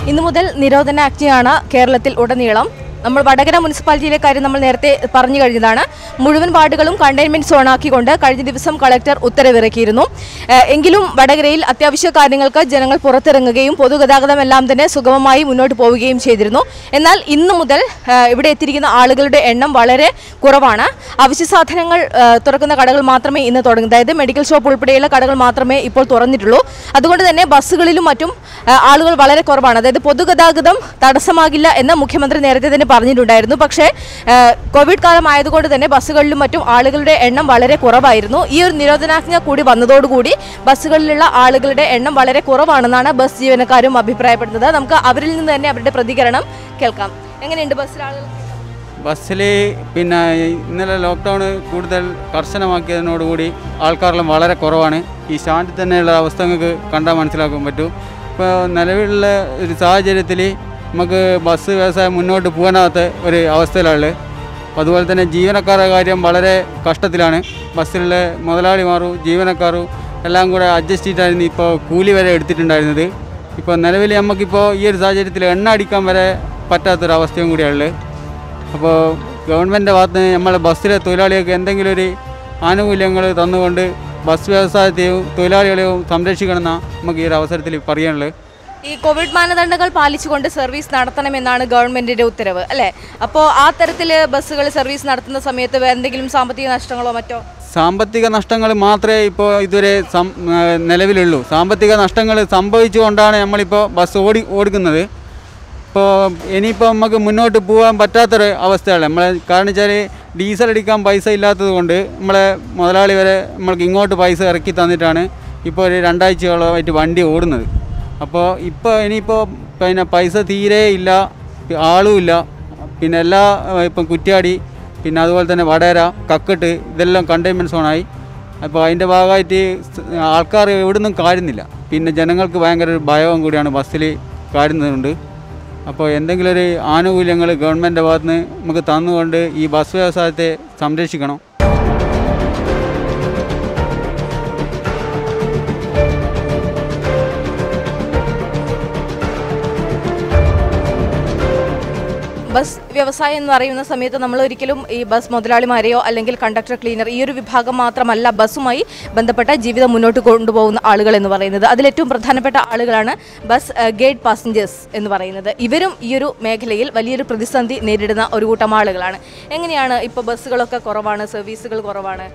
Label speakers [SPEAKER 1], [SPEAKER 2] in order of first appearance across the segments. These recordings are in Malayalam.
[SPEAKER 1] ഇന്നു മുതൽ നിരോധനാജ്ഞയാണ് കേരളത്തിൽ ഉടനീളം നമ്മൾ വടകര മുനിസിപ്പാലിറ്റിയിലെ കാര്യം നമ്മൾ നേരത്തെ പറഞ്ഞു കഴിഞ്ഞതാണ് മുഴുവൻ വാർഡുകളും കണ്ടെയ്ൻമെന്റ് സോണാക്കിക്കൊണ്ട് കഴിഞ്ഞ ദിവസം കളക്ടർ ഉത്തരവിറക്കിയിരുന്നു ഏഹ് എങ്കിലും വടകരയിൽ അത്യാവശ്യ കാര്യങ്ങൾക്ക് ജനങ്ങൾ പുറത്തിറങ്ങുകയും പൊതുഗതാഗതം എല്ലാം തന്നെ സുഗമമായി മുന്നോട്ട് പോവുകയും ചെയ്തിരുന്നു എന്നാൽ ഇന്നു മുതൽ ഏഹ് ഇവിടെ എത്തിയിരിക്കുന്ന ആളുകളുടെ എണ്ണം വളരെ കുറവാണ് അവശ്യ സാധനങ്ങൾ ഏഹ് തുറക്കുന്ന കടകൾ മാത്രമേ ഇന്ന് തുടങ്ങൂ അതായത് മെഡിക്കൽ ഷോപ്പ് ഉൾപ്പെടെയുള്ള കടകൾ മാത്രമേ ഇപ്പോൾ തുറന്നിട്ടുള്ളൂ അതുകൊണ്ട് തന്നെ ബസ്സുകളിലും മറ്റും ഏഹ് ആളുകൾ വളരെ കുറവാണ് അതായത് പൊതുഗതാഗതം തടസ്സമാകില്ല എന്ന് മുഖ്യമന്ത്രി നേരത്തെ തന്നെ പറഞ്ഞിട്ടുണ്ടായിരുന്നു പക്ഷേ ഏഹ് കോവിഡ് കാലം ആയതുകൊണ്ട് തന്നെ ബസ്സുകളിലും മറ്റും ആളുകളുടെ എണ്ണം വളരെ കുറവായിരുന്നു ഈ ഒരു നിരോധനാജ്ഞ കൂടി വന്നതോടുകൂടി ബസ്സുകളിലുള്ള ആളുകളുടെ എണ്ണം വളരെ കുറവാണെന്നാണ് ബസ് ജീവനക്കാരും അഭിപ്രായപ്പെടുന്നത് നമുക്ക് അവരിൽ നിന്ന് തന്നെ അവരുടെ പ്രതികരണം കേൾക്കാം എങ്ങനെയുണ്ട് ബസ്സിൽ ആളുകൾ
[SPEAKER 2] ബസ്സിൽ പിന്നെ ഇന്നലെ ലോക്ക്ഡൗൺ കൂടുതൽ കർശനമാക്കിയതിനോടുകൂടി ആൾക്കാരെല്ലാം വളരെ കുറവാണ് ഈ സ്റ്റാൻഡിൽ തന്നെയുള്ള അവസ്ഥ നിങ്ങൾക്ക് കണ്ടാൽ മനസ്സിലാക്കാൻ പറ്റും ഇപ്പോൾ നിലവിലുള്ള ഒരു സാഹചര്യത്തിൽ നമുക്ക് ബസ് വ്യവസായം മുന്നോട്ട് പോകാനാകാത്ത ഒരു അവസ്ഥയിലാണ് അപ്പോൾ അതുപോലെ തന്നെ ജീവനക്കാരുടെ കാര്യം വളരെ കഷ്ടത്തിലാണ് ബസ്സിലുള്ള മുതലാളിമാരും ജീവനക്കാരും എല്ലാം കൂടെ അഡ്ജസ്റ്റ് ചെയ്തിട്ടായിരുന്നു ഇപ്പോൾ കൂലി വരെ എടുത്തിട്ടുണ്ടായിരുന്നത് ഇപ്പോൾ നിലവിൽ നമുക്കിപ്പോൾ ഈ ഒരു സാഹചര്യത്തിൽ എണ്ണ അടിക്കാൻ വരെ പറ്റാത്തൊരവസ്ഥയും കൂടിയാണ് അപ്പോൾ ഗവൺമെൻറ്റിൻ്റെ ഭാഗത്ത് നിന്ന് നമ്മളെ ബസ്സിലെ തൊഴിലാളികൾക്ക് എന്തെങ്കിലും ഒരു ആനുകൂല്യങ്ങൾ തന്നുകൊണ്ട് ബസ് വ്യവസായത്തെയും തൊഴിലാളികളെയും സംരക്ഷിക്കണമെന്നാണ് നമുക്ക് ഈ ഒരു അവസരത്തിൽ പറയാനുള്ളത്
[SPEAKER 1] ഈ കോവിഡ് മാനദണ്ഡങ്ങൾ പാലിച്ചുകൊണ്ട് സർവീസ് നടത്തണമെന്നാണ് ഗവൺമെന്റിന്റെ ഉത്തരവ് അല്ലേ അപ്പോൾ ആ തരത്തിൽ ബസ്സുകൾ സർവീസ് നടത്തുന്ന സമയത്ത് വേ- എന്തെങ്കിലും സാമ്പത്തിക നഷ്ടങ്ങളോ മറ്റോ
[SPEAKER 2] സാമ്പത്തിക നഷ്ടങ്ങൾ മാത്രമേ ഇപ്പോൾ ഇതുവരെ സം ആ, നിലവിലുള്ളൂ സാമ്പത്തിക നഷ്ടങ്ങൾ സംഭവിച്ചുകൊണ്ടാണ് നമ്മളിപ്പോൾ ബസ് ഓടി ഓടിക്കുന്നത് ഇപ്പോൾ ഇനിയിപ്പോൾ നമുക്ക് മുന്നോട്ട് പോകാൻ പറ്റാത്തൊരു അവസ്ഥയാണ് നമ്മൾ കാരണം വെച്ചാൽ ഡീസൽ അടിക്കാൻ പൈസ ഇല്ലാത്തത് കൊണ്ട് നമ്മളെ മുതലാളി വരെ നമ്മൾക്ക് ഇങ്ങോട്ട് പൈസ ഇറക്കി തന്നിട്ടാണ് ഇപ്പോൾ ഒരു രണ്ടാഴ്ചയോളമായിട്ട് വണ്ടി ഓടുന്നത് അപ്പോൾ ഇപ്പോൾ ഇനിയിപ്പോൾ പിന്നെ പൈസ തീരെ ഇല്ല പി- ആളും ഇല്ല പിന്നെ എല്ലാ ഏഹ്, ഇപ്പം കുറ്റ്യാടി പിന്നെ അതുപോലെ തന്നെ വടകര കക്കട്ട് ഇതെല്ലാം കണ്ടെയ്ൻമെൻറ്റ് സോണായി അപ്പോൾ അതിൻ്റെ ഭാഗമായിട്ട് സ് ആൾക്കാർ എവിടെ നിന്നും കാരുന്നില്ല പിന്നെ ജനങ്ങൾക്ക് ഭയങ്കര ഒരു ഭയവും കൂടിയാണ് ബസ്സിൽ കാരുന്നതുകൊണ്ട് അപ്പോൾ എന്തെങ്കിലും ഒരു ആനുകൂല്യങ്ങൾ ഗവൺമെൻറ്റിൻ്റെ ഭാഗത്ത് നിന്ന് നമുക്ക് തന്നുകൊണ്ട് ഈ ബസ് വ്യവസായത്തെ സംരക്ഷിക്കണം
[SPEAKER 1] ബസ് വ്യവസായം എന്ന് പറയുന്ന സമയത്ത് നമ്മൾ ഒരിക്കലും ഈ ബസ് മുതലാളിമാരെയോ അല്ലെങ്കിൽ കണ്ടക്ടർ ക്ലീനർ ഈ ഒരു വിഭാഗം മാത്രമല്ല ബസ്സുമായി ബന്ധപ്പെട്ട ജീവിതം മുന്നോട്ട് കൊണ്ടുപോകുന്ന ആളുകൾ എന്ന് പറയുന്നത് അതിലേറ്റവും പ്രധാനപ്പെട്ട ആളുകളാണ് ബസ് ഏഹ്, ഗേറ്റ് പാസഞ്ചേഴ്സ് എന്ന് പറയുന്നത് ഇവരും ഈ ഒരു മേഖലയിൽ വലിയൊരു പ്രതിസന്ധി നേരിടുന്ന ഒരു കൂട്ടം ആളുകളാണ് എങ്ങനെയാണ് ഇപ്പോൾ ബസ്സുകളൊക്കെ കുറവാണ് സർവീസുകൾ കുറവാണ്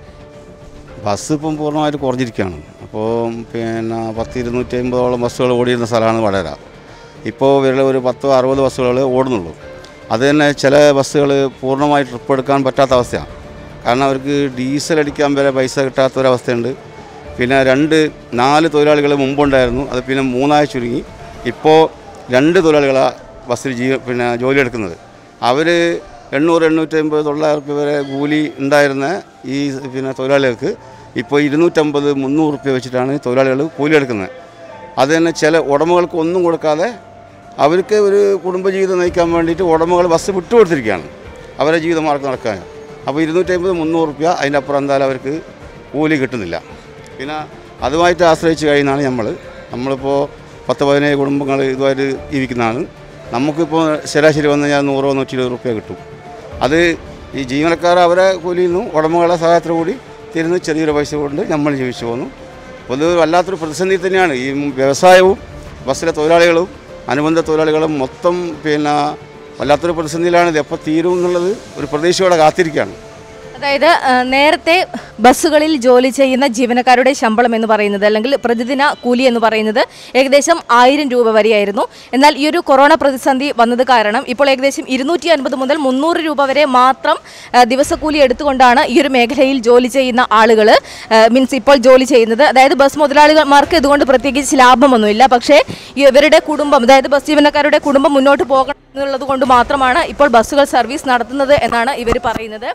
[SPEAKER 3] ബസ് ഇപ്പം പൂർണ്ണമായിട്ട് കുറഞ്ഞിരിക്കുകയാണ് അപ്പോൾ പിന്നെ പത്ത് ഇരുന്നൂറ്റി അമ്പതോളം ബസ്സുകൾ ഓടിയിരുന്ന സ്ഥലമാണ് വടകര ഇപ്പോൾ ഇവരുടെ ഒരു പത്തോ അറുപത് ബസ്സുകൾ ഓടുന്നുള്ളൂ അത് തന്നെ ചില ബസ്സുകൾ പൂർണ്ണമായി ട്രിപ്പ് എടുക്കാൻ പറ്റാത്ത അവസ്ഥയാണ് കാരണം അവർക്ക് ഡീസൽ അടിക്കാൻ വരെ പൈസ കിട്ടാത്തൊരവസ്ഥയുണ്ട് പിന്നെ രണ്ട് നാല് തൊഴിലാളികൾ മുമ്പുണ്ടായിരുന്നു അത് പിന്നെ മൂന്നായി ചുരുങ്ങി ഇപ്പോൾ രണ്ട് തൊഴിലാളികളാണ് ബസ്സിൽ ജീവ പിന്നെ ജോലി എടുക്കുന്നത് അവർ എണ്ണൂറ് എണ്ണൂറ്റമ്പത് തൊള്ളായിരം റുപ്യ വരെ കൂലി ഉണ്ടായിരുന്ന ഈ പിന്നെ തൊഴിലാളികൾക്ക് ഇപ്പോൾ ഇരുന്നൂറ്റമ്പത് മുന്നൂറ് റുപ്യ വെച്ചിട്ടാണ് തൊഴിലാളികൾ കൂലി എടുക്കുന്നത് അത് തന്നെ ചില ഉടമകൾക്ക് ഒന്നും കൊടുക്കാതെ അവർക്ക് ഒരു കുടുംബജീവിതം നയിക്കാൻ വേണ്ടിയിട്ട് ഉടമകൾ ബസ് വിട്ടുകൊടുത്തിരിക്കുകയാണ് അവരുടെ ജീവിതമാർഗം നടക്കാൻ അപ്പോൾ ഇരുന്നൂറ്റമ്പത് മുന്നൂറ് റുപ്യ അതിൻ്റെ അപ്പുറം എന്തായാലും അവർക്ക് കൂലി കിട്ടുന്നില്ല പിന്നെ അതുമായിട്ട് ആശ്രയിച്ച് കഴിയുന്നതാണ് നമ്മൾ നമ്മളിപ്പോൾ പത്ത് പതിനേഴ് കുടുംബങ്ങൾ ഇതുമായിട്ട് ജീവിക്കുന്നതാണ് നമുക്കിപ്പോൾ ശരാശരി വന്നു കഴിഞ്ഞാൽ നൂറോ നൂറ്റി ഇരുപത് റുപ്യ കിട്ടും അത് ഈ ജീവനക്കാർ അവരെ കൂലിയിൽ നിന്നും ഉടമകളുടെ സഹായത്തോടു കൂടി തരുന്ന ചെറിയൊരു പൈസ കൊണ്ട് നമ്മൾ ജീവിച്ചു പോകുന്നു പൊതുവെ വല്ലാത്തൊരു പ്രതിസന്ധി തന്നെയാണ് ഈ വ്യവസായവും ബസ്സിലെ തൊഴിലാളികളും അനുബന്ധ തൊഴിലാളികളും മൊത്തം പിന്നെ വല്ലാത്തൊരു പ്രതിസന്ധിയിലാണ് ഇത് എപ്പോൾ തീരും എന്നുള്ളത് ഒരു പ്രതീക്ഷയോടെ കാത്തിരിക്കുകയാണ്
[SPEAKER 1] അതായത് ആ, നേരത്തെ ബസ്സുകളിൽ ജോലി ചെയ്യുന്ന ജീവനക്കാരുടെ ശമ്പളം എന്ന് പറയുന്നത് അല്ലെങ്കിൽ പ്രതിദിന കൂലി എന്ന് പറയുന്നത് ഏകദേശം ആയിരം രൂപ വരെയായിരുന്നു എന്നാൽ ഈ ഒരു കൊറോണ പ്രതിസന്ധി വന്നത് കാരണം ഇപ്പോൾ ഏകദേശം ഇരുന്നൂറ്റി അൻപത് മുതൽ മുന്നൂറ് രൂപ വരെ മാത്രം ആ, ദിവസക്കൂലി എടുത്തുകൊണ്ടാണ് ഈ ഒരു മേഖലയിൽ ജോലി ചെയ്യുന്ന ആളുകൾ മീൻസ് ഇപ്പോൾ ജോലി ചെയ്യുന്നത് അതായത് ബസ് മുതലാളിമാർക്ക് ഇതുകൊണ്ട് പ്രത്യേകിച്ച് ലാഭമൊന്നുമില്ല പക്ഷേ ഇവരുടെ കുടുംബം അതായത് ബസ് ജീവനക്കാരുടെ കുടുംബം മുന്നോട്ട് പോകണം എന്നുള്ളത് കൊണ്ട് മാത്രമാണ് ഇപ്പോൾ ബസ്സുകൾ സർവീസ് നടത്തുന്നത് എന്നാണ് ഇവർ പറയുന്നത്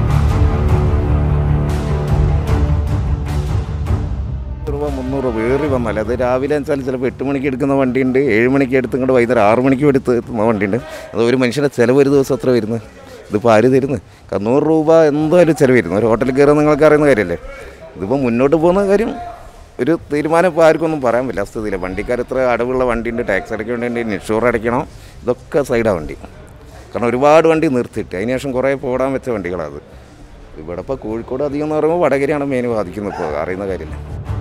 [SPEAKER 4] രൂപ മുന്നൂറ് രൂപ ഏറി ഒന്നുമല്ല അത് രാവിലെ വെച്ചാൽ ചിലപ്പോൾ എട്ട് മണിക്ക് എടുക്കുന്ന വണ്ടിയുണ്ട് ഏഴ് മണിക്ക് എടുത്ത് ഇങ്ങോട്ട് വൈകുന്നേരം ആറ് മണിക്കും എടുത്ത് എത്തുന്ന വണ്ടിയുണ്ട് അത് ഒരു മനുഷ്യൻ്റെ ചിലവ് ഒരു ദിവസം എത്ര വരുന്നത് ഇതിപ്പോൾ ആര് തരുന്നത് നൂറ് രൂപ എന്തായാലും ചിലവ് വരുന്നു ഒരു ഹോട്ടലിൽ കയറുന്ന നിങ്ങൾക്ക് അറിയുന്ന കാര്യമല്ലേ ഇതിപ്പോൾ മുന്നോട്ട് പോകുന്ന കാര്യം ഒരു തീരുമാനം ഇപ്പോൾ ആർക്കൊന്നും പറയാൻ പറ്റില്ല സ്ഥിതിയില്ല വണ്ടിക്കാർ ഇത്ര അടവുള്ള വണ്ടിയുണ്ട് ടാക്സ് അടയ്ക്കേണ്ടതുണ്ട് ഇൻഷുർ അടയ്ക്കണം ഇതൊക്കെ സൈഡാണ് വണ്ടി കാരണം ഒരുപാട് വണ്ടി നിർത്തിയിട്ട് അതിന് ശേഷം കുറേ പോടാൻ വെച്ച വണ്ടികളാണ് അത് ഇവിടെ ഇപ്പോൾ കോഴിക്കോട് അധികം എന്ന് പറയുമ്പോൾ വടകരയാണ് മെയിൻ ബാധിക്കുന്നത് ഇപ്പോൾ അറിയുന്ന കാര്യമില്ല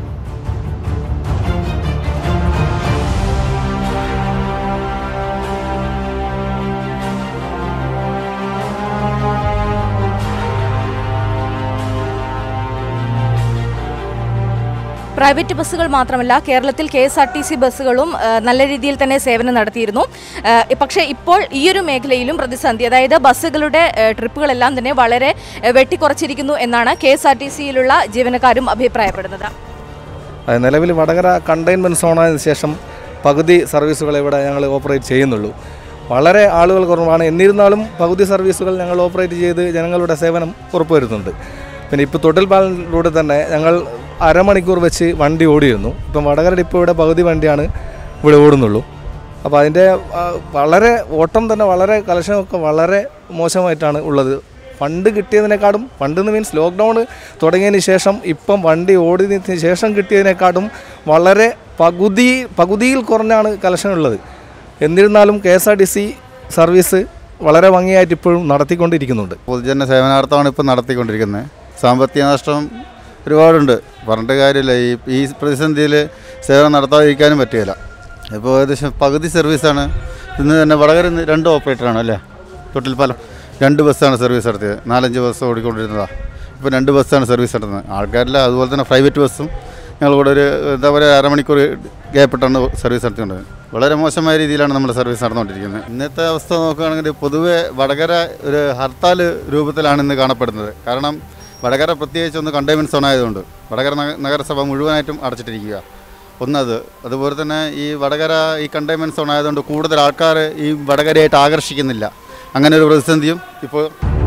[SPEAKER 1] പ്രൈവറ്റ് ബസ്സുകൾ മാത്രമല്ല കേരളത്തിൽ K S R T C ബസ്സുകളും ആ, നല്ല രീതിയിൽ തന്നെ സേവനം നടത്തിയിരുന്നു ആ, പക്ഷേ ഇപ്പോൾ ഈ ഒരു മേഖലയിലും പ്രതിസന്ധി അതായത് ബസ്സുകളുടെ ആ, ട്രിപ്പുകളെല്ലാം തന്നെ വളരെ ആ, വെട്ടിക്കുറച്ചിരിക്കുന്നു എന്നാണ് കെ എസ് ആർ ടി സിയിലുള്ള ജീവനക്കാരും അഭിപ്രായപ്പെടുന്നത്
[SPEAKER 5] അത് നിലവിൽ വടകര കണ്ടെയ്ൻമെൻറ്റ് സോണായതിനു ശേഷം പകുതി സർവീസുകൾ ഇവിടെ ഞങ്ങൾ ഓപ്പറേറ്റ് ചെയ്യുന്നുള്ളൂ വളരെ ആളുകൾ കുറവാണ് എന്നിരുന്നാലും പകുതി സർവീസുകൾ ഞങ്ങൾ ഓപ്പറേറ്റ് ചെയ്ത് ജനങ്ങളുടെ സേവനം ഉറപ്പുവരുത്തുന്നുണ്ട് പിന്നെ ഇപ്പോൾ തൊട്ടിൽപാലിലൂടെ തന്നെ ഞങ്ങൾ അരമണിക്കൂർ വെച്ച് വണ്ടി ഓടിയിരുന്നു ഇപ്പം വടകര ഡിപ്പോയുടെ പകുതി വണ്ടിയാണ് ഇവിടെ ഓടുന്നുള്ളൂ അപ്പോൾ അതിൻ്റെ ആ, വളരെ ഓട്ടം തന്നെ വളരെ കലക്ഷനൊക്കെ വളരെ മോശമായിട്ടാണ് ഉള്ളത് ഫണ്ട് കിട്ടിയതിനെക്കാളും ഫണ്ട് എന്ന് മീൻസ് ലോക്ക്ഡൗൺ തുടങ്ങിയതിന് ശേഷം ഇപ്പം വണ്ടി ഓടിയതിന് ശേഷം കിട്ടിയതിനെക്കാളും വളരെ പകുതി പകുതിയിൽ കുറഞ്ഞാണ് കളക്ഷൻ ഉള്ളത് എന്നിരുന്നാലും K S R T C service വളരെ ഭംഗിയായിട്ട് ഇപ്പോഴും നടത്തിക്കൊണ്ടിരിക്കുന്നുണ്ട്
[SPEAKER 2] പൊതുജന സേവനാർത്ഥമാണ് ഇപ്പോൾ നടത്തിക്കൊണ്ടിരിക്കുന്നത് സാമ്പത്തിക നഷ്ടം ഒരുപാടുണ്ട് പറഞ്ഞിട്ട് കാര്യമില്ല ഈ ഈ പ്രതിസന്ധിയിൽ സേവനം നടത്താതിരിക്കാനും പറ്റുകയില്ല ഇപ്പോൾ ഏകദേശം പകുതി സർവീസാണ് ഇന്ന് തന്നെ വടകര ഇന്ന് രണ്ട് ഓപ്പറേറ്ററാണ് അല്ലേ തൊട്ടിൽപ്പാലം രണ്ട് ബസ്സാണ് സർവീസ് നടത്തിയത് നാലഞ്ച് ബസ് ഓടിക്കൊണ്ടിരുന്നതാണ് ഇപ്പോൾ രണ്ട് ബസ്സാണ് സർവീസ് നടത്തുന്നത് ആൾക്കാരില്ല അതുപോലെ തന്നെ പ്രൈവറ്റ് ബസ്സും ഞങ്ങൾ കൂടെ ഒരു എന്താ പറയുക അരമണിക്കൂർ ഗ്യാപ്പിട്ടാണ് സർവീസ് നടത്തിക്കൊണ്ടിരുന്നത് വളരെ മോശമായ രീതിയിലാണ് നമ്മൾ സർവീസ് നടന്നുകൊണ്ടിരിക്കുന്നത് ഇന്നത്തെ അവസ്ഥ നോക്കുകയാണെങ്കിൽ പൊതുവെ വടകര ഒരു ഹർത്താൽ രൂപത്തിലാണ് ഇന്ന് കാണപ്പെടുന്നത് കാരണം വടകര പ്രത്യേകിച്ച് ഒന്ന് കണ്ടെയ്ൻമെൻറ്റ് സോൺ ആയതുകൊണ്ട് വടകര നഗ- നഗരസഭ മുഴുവനായിട്ടും അടച്ചിട്ടിരിക്കുക ഒന്നത് അതുപോലെ തന്നെ ഈ വടകര ഈ കണ്ടെയ്ൻമെൻറ്റ് സോൺ ആയതുകൊണ്ട് കൂടുതൽ ആൾക്കാർ ഈ വടകരയായിട്ട് ആകർഷിക്കുന്നില്ല അങ്ങനെ ഒരു പ്രതിസന്ധിയും ഇപ്പോൾ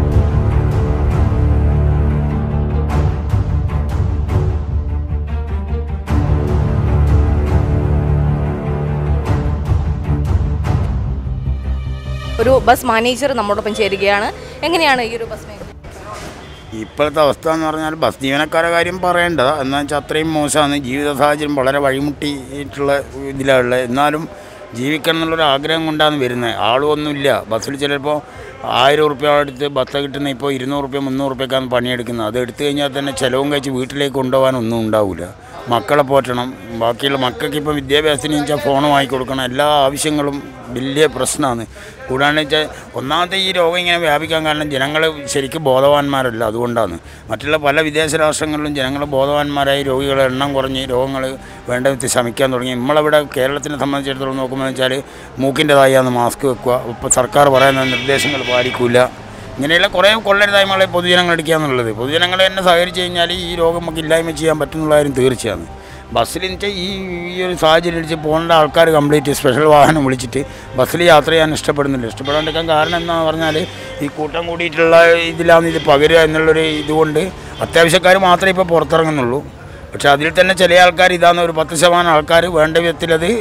[SPEAKER 1] ഒരു ബസ് മാനേജർ നമ്മോടൊപ്പം ചേരുകയാണ് എങ്ങനെയാണ് ഈ ഒരു ബസ് മേഖല
[SPEAKER 6] ഇപ്പോഴത്തെ അവസ്ഥ എന്ന് പറഞ്ഞാൽ ബസ് ജീവനക്കാരുടെ കാര്യം പറയേണ്ട എന്ന് വെച്ചാൽ അത്രയും മോശമാണ് ജീവിത സാഹചര്യം വളരെ വഴിമുട്ടിയിട്ടുള്ള ഇതിലുള്ള എന്നാലും ജീവിക്കണം എന്നുള്ളൊരു ആഗ്രഹം കൊണ്ടാണ് വരുന്നത് ആളുമൊന്നുമില്ല ബസ്സിൽ ചിലപ്പോൾ ആയിരം ഉറുപ്പ്യ എടുത്ത് ബസ് കിട്ടുന്ന ഇപ്പോൾ ഇരുന്നൂറ് റുപ്യ മുന്നൂറ് റുപ്യക്കാണ് പണിയെടുക്കുന്നത് അത് എടുത്തു കഴിഞ്ഞാൽ തന്നെ ചിലവും കഴിച്ച് വീട്ടിലേക്ക് കൊണ്ടുപോകാനൊന്നും ഉണ്ടാവില്ല മക്കളെ പോറ്റണം ബാക്കിയുള്ള മക്കൾക്ക് ഇപ്പോൾ വിദ്യാഭ്യാസത്തിന് വെച്ചാൽ ഫോൺ വാങ്ങിക്കൊടുക്കണം എല്ലാ ആവശ്യങ്ങളും വലിയ പ്രശ്നമാണ് കൂടാണ്ട് വെച്ചാൽ ഒന്നാമത്തെ ഈ രോഗം ഇങ്ങനെ വ്യാപിക്കാൻ കാരണം ജനങ്ങൾ ശരിക്കും ബോധവാന്മാരല്ല അതുകൊണ്ടാണ് മറ്റുള്ള പല വിദേശ രാഷ്ട്രങ്ങളിലും ജനങ്ങൾ ബോധവാന്മാരായി രോഗികളുടെ എണ്ണം കുറഞ്ഞ് രോഗങ്ങൾ വേണ്ട വിധത്തിൽ ശമിക്കാൻ തുടങ്ങി നമ്മളിവിടെ കേരളത്തിനെ സംബന്ധിച്ചിടത്തോളം നോക്കുമ്പോൾ വെച്ചാൽ മൂക്കിൻ്റെതായാണ് മാസ്ക് വെക്കുക ഇപ്പോൾ സർക്കാർ പറയുന്ന നിർദ്ദേശങ്ങൾ പാലിക്കില്ല ഇങ്ങനെയുള്ള കുറേ കൊള്ളരുതായ്മകളെ പൊതുജനങ്ങൾ എടുക്കുക എന്നുള്ളത് പൊതുജനങ്ങൾ തന്നെ സഹകരിച്ച് കഴിഞ്ഞാൽ ഈ രോഗം നമുക്ക് ഇല്ലായ്മ ചെയ്യാൻ പറ്റുന്നുള്ള കാര്യം തീർച്ചയാണ് ബസ്സിൽ വെച്ചാൽ ഈ ഈ ഒരു സാഹചര്യം വെച്ച് പോകേണ്ട ആൾക്കാർ കംപ്ലീറ്റ് സ്പെഷ്യൽ വാഹനം വിളിച്ചിട്ട് ബസ്സിൽ യാത്ര ചെയ്യാൻ ഇഷ്ടപ്പെടുന്നില്ല ഇഷ്ടപ്പെടാണ്ടിരിക്കാൻ കാരണം എന്താണെന്ന് പറഞ്ഞാൽ ഈ കൂട്ടം കൂടിയിട്ടുള്ള ഇതിലാണ് ഇത് പകരുക എന്നുള്ളൊരു ഇതുകൊണ്ട് അത്യാവശ്യക്കാർ മാത്രമേ ഇപ്പോൾ പുറത്തിറങ്ങുന്നുള്ളൂ പക്ഷേ അതിൽ തന്നെ ചില ആൾക്കാർ ഇതാന്ന് ഒരു പത്ത് ശതമാനം ആൾക്കാർ വേണ്ട വിധത്തിലത്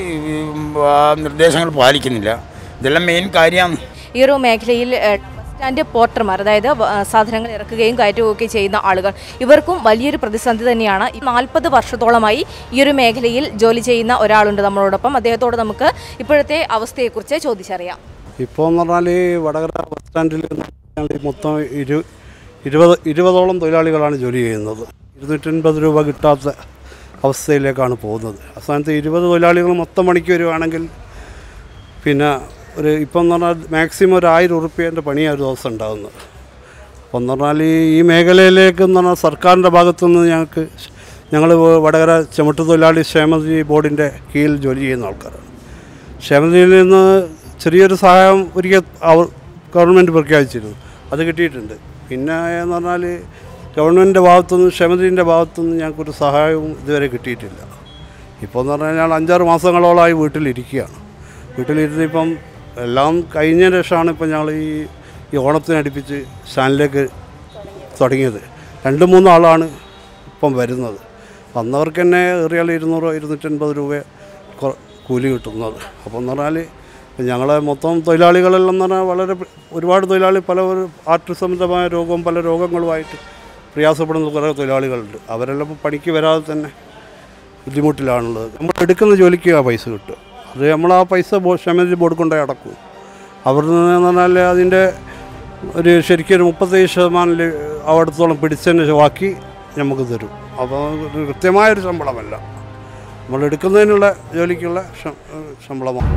[SPEAKER 6] ആ നിർദ്ദേശങ്ങൾ പാലിക്കുന്നില്ല ഇതെല്ലാം മെയിൻ കാര്യമാണ്
[SPEAKER 1] ഈ ഒരു മേഖലയിൽ ഏഹ്, ബസ് സ്റ്റാൻഡ് പോർട്ടർമാർ അതായത് വ- സാധനങ്ങൾ ഇറക്കുകയും കയറ്റുകയൊക്കെ ചെയ്യുന്ന ആളുകൾ ഇവർക്കും വലിയൊരു പ്രതിസന്ധി തന്നെയാണ് ഈ നാൽപ്പത് വർഷത്തോളമായി ഈ ഒരു മേഖലയിൽ ജോലി ചെയ്യുന്ന ഒരാളുണ്ട് നമ്മളോടൊപ്പം അദ്ദേഹത്തോട് നമുക്ക് ഇപ്പോഴത്തെ അവസ്ഥയെക്കുറിച്ച് ചോദിച്ചറിയാം
[SPEAKER 7] ഇപ്പോൾ എന്ന് പറഞ്ഞാൽ ഈ വടകര ബസ് സ്റ്റാൻഡിൽ മൊത്തം ഇരു ഇരുപത് ഇരുപതോളം തൊഴിലാളികളാണ് ജോലി ചെയ്യുന്നത് ഇരുന്നൂറ്റൻപത് രൂപ കിട്ടാത്ത അവസ്ഥയിലേക്കാണ് പോകുന്നത് ആ സ്ഥാനത്ത് ഇരുപത് തൊഴിലാളികൾ മൊത്തം പണിക്ക് വരുവാണെങ്കിൽ പിന്നെ ഒരു ഇപ്പം എന്ന് പറഞ്ഞാൽ മാക്സിമം ഒരു ആയിരം ഉറുപ്പ്യേൻ്റെ പണിയാണ് ഒരു ദിവസം ഉണ്ടാകുന്നത് അപ്പം എന്ന് പറഞ്ഞാൽ ഈ ഈ മേഖലയിലേക്ക് എന്ന് പറഞ്ഞാൽ സർക്കാരിൻ്റെ ഭാഗത്തുനിന്ന് ഞങ്ങൾക്ക് ഞങ്ങൾ വടകര ചുമട്ട് തൊഴിലാളി ക്ഷേമനിധി ബോർഡിൻ്റെ കീഴിൽ ജോലി ചെയ്യുന്ന ആൾക്കാരാണ് ക്ഷേമനിധിയിൽ നിന്ന് ചെറിയൊരു സഹായം ഒരിക്കൽ അവർ ഗവൺമെൻറ് പ്രഖ്യാപിച്ചിരുന്നു അത് കിട്ടിയിട്ടുണ്ട് പിന്നെ എന്ന് പറഞ്ഞാൽ ഗവൺമെൻറ്റിൻ്റെ ഭാഗത്തുനിന്ന് ക്ഷേമനിധിൻ്റെ ഭാഗത്തുനിന്ന് ഞങ്ങൾക്കൊരു സഹായവും ഇതുവരെ കിട്ടിയിട്ടില്ല ഇപ്പോൾ എന്ന് പറഞ്ഞാൽ ഞാൻ അഞ്ചാറ് മാസങ്ങളോളമായി വീട്ടിലിരിക്കുകയാണ് വീട്ടിലിരുന്ന് ഇപ്പം എല്ലാം കഴിഞ്ഞ ശേഷമാണ് ഇപ്പം ഞങ്ങൾ ഈ ഈ ഓണത്തിനടുപ്പിച്ച് സ്റ്റാൻഡിലേക്ക് തുടങ്ങിയത് രണ്ട് മൂന്ന് ആളാണ് ഇപ്പം വരുന്നത് വന്നവർക്ക് തന്നെ ഏറിയാൽ ഇരുന്നൂറ് ഇരുന്നൂറ്റൻപത് രൂപ കൊ- കൂലി കിട്ടുന്നത് അപ്പോൾ എന്ന് പറഞ്ഞാൽ ഞങ്ങളെ മൊത്തം തൊഴിലാളികളെല്ലാം എന്ന് പറഞ്ഞാൽ വളരെ പ്ര- ഒരുപാട് തൊഴിലാളി പല ഒരു ആർട്ട് സംബന്ധമായ രോഗവും പല രോഗങ്ങളുമായിട്ട് പ്രയാസപ്പെടുന്ന കുറേ തൊഴിലാളികളുണ്ട് അവരെല്ലാം ഇപ്പോൾ പണിക്ക് വരാതെ തന്നെ ബുദ്ധിമുട്ടിലാണുള്ളത് നമ്മൾ എടുക്കുന്ന ജോലിക്ക് ആ പൈസ കിട്ടും അത് നമ്മൾ ആ പൈസ ബോ ക്ഷമതി ബോർഡ് കൊണ്ടേ അടക്കും അവിടെ നിന്ന് എന്ന് പറഞ്ഞാൽ അതിൻ്റെ ഒരു ശരിക്കും ഒരു മുപ്പത്തേഴ് ശതമാനം ല- അവിടത്തോളം പിടിച്ചതിന് ബാക്കി നമുക്ക് തരും അപ്പോൾ ഒരു കൃത്യമായൊരു ശമ്പളമല്ല നമ്മൾ എടുക്കുന്നതിനുള്ള ജോലിക്കുള്ള ശ- ശമ്പളമാണ്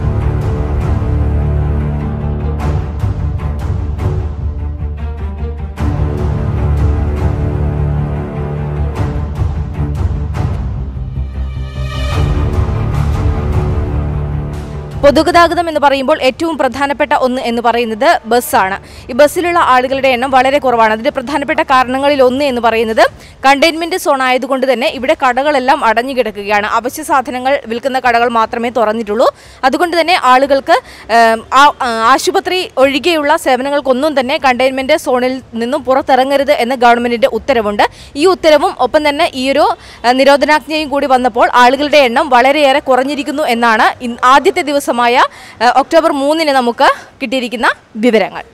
[SPEAKER 1] പൊതുഗതാഗതം എന്ന് പറയുമ്പോൾ ഏറ്റവും പ്രധാനപ്പെട്ട ഒന്ന് എന്ന് പറയുന്നത് ബസ്സാണ് ഈ ബസ്സിലുള്ള ആളുകളുടെ എണ്ണം വളരെ കുറവാണ് അതിന്റെ പ്രധാനപ്പെട്ട കാരണങ്ങളിൽ ഒന്ന് എന്ന് പറയുന്നത് കണ്ടെയ്ൻമെന്റ് സോൺ ആയതുകൊണ്ട് തന്നെ ഇവിടെ കടകളെല്ലാം അടഞ്ഞു കിടക്കുകയാണ് അവശ്യ സാധനങ്ങൾ വിൽക്കുന്ന കടകൾ മാത്രമേ തുറന്നിട്ടുള്ളൂ അതുകൊണ്ട് തന്നെ ആളുകൾക്ക് ഏം, ആ- ആ, ആശുപത്രി ഒഴികെയുള്ള സേവനങ്ങൾക്കൊന്നും തന്നെ കണ്ടെയ്ൻമെന്റ് സോണിൽ നിന്നും പുറത്തിറങ്ങരുത് എന്ന് ഗവൺമെന്റിന്റെ ഉത്തരവുണ്ട് ഈ ഉത്തരവും ഒപ്പം തന്നെ ഈ ഒരു ഏഹ്, നിരോധനാജ്ഞയും കൂടി വന്നപ്പോൾ ആളുകളുടെ എണ്ണം വളരെയേറെ കുറഞ്ഞിരിക്കുന്നു എന്നാണ് ഇൻ- ആദ്യത്തെ ദിവസമായ ഏഹ്, ഒക്ടോബർ മൂന്നിന് നമുക്ക് കിട്ടിയിരിക്കുന്ന വിവരങ്ങൾ